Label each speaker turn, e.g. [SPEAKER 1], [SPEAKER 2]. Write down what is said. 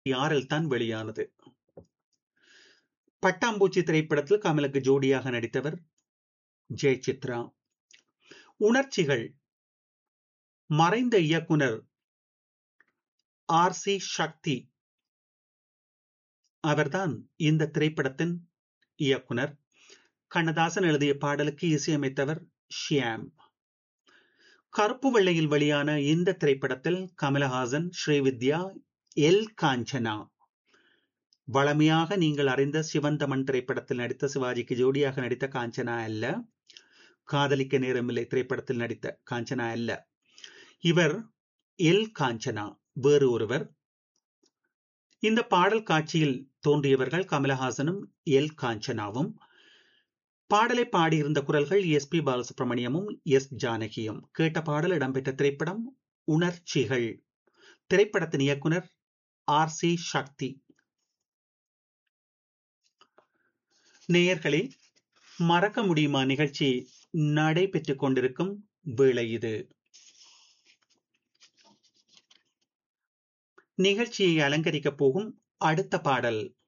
[SPEAKER 1] ஆறில் தான் வெளியானது பட்டாம்பூச்சி திரைப்படத்தில் கமலுக்கு ஜோடியாக நடித்தவர் ஜெயசித்ரா உணர்ச்சிகள் மறைந்த இயக்குனர் ஆர் சி சக்தி அவர்தான் இந்த திரைப்படத்தின் இயக்குனர் கண்ணதாசன் எழுதிய பாடலுக்கு இசையமைத்தவர் ஷியாம் கருப்பு வெள்ளையில் வெளியான இந்த திரைப்படத்தில் கமலஹாசன் ஸ்ரீவித்யா எல் காஞ்சனா வளமையாக நீங்கள் அறிந்த சிவந்தமன் திரைப்படத்தில் நடித்த சிவாஜிக்கு ஜோடியாக நடித்த காஞ்சனா அல்ல காதலிக்க நேரமில்லை திரைப்படத்தில் நடித்த காஞ்சனா அல்ல இவர் எல் காஞ்சனா வேறு ஒருவர் இந்த பாடல் காட்சியில் தோன்றியவர்கள் கமலஹாசனும் எல் காஞ்சனாவும் பாடலை பாடியிருந்த குரல்கள் எஸ் பி பாலசுப்ரமணியமும் எஸ் ஜானகியும் கேட்ட பாடல் இடம்பெற்ற திரைப்படம் உணர்ச்சிகள் திரைப்படத்தின் இயக்குனர் ஆர் சி சக்தி நேயர்களே மறக்க முடியுமா நிகழ்ச்சி நடைபெற்றுக் கொண்டிருக்கும் வேளை இது நிகழ்ச்சியை அலங்கரிக்கப் போகும் அடுத்த பாடல்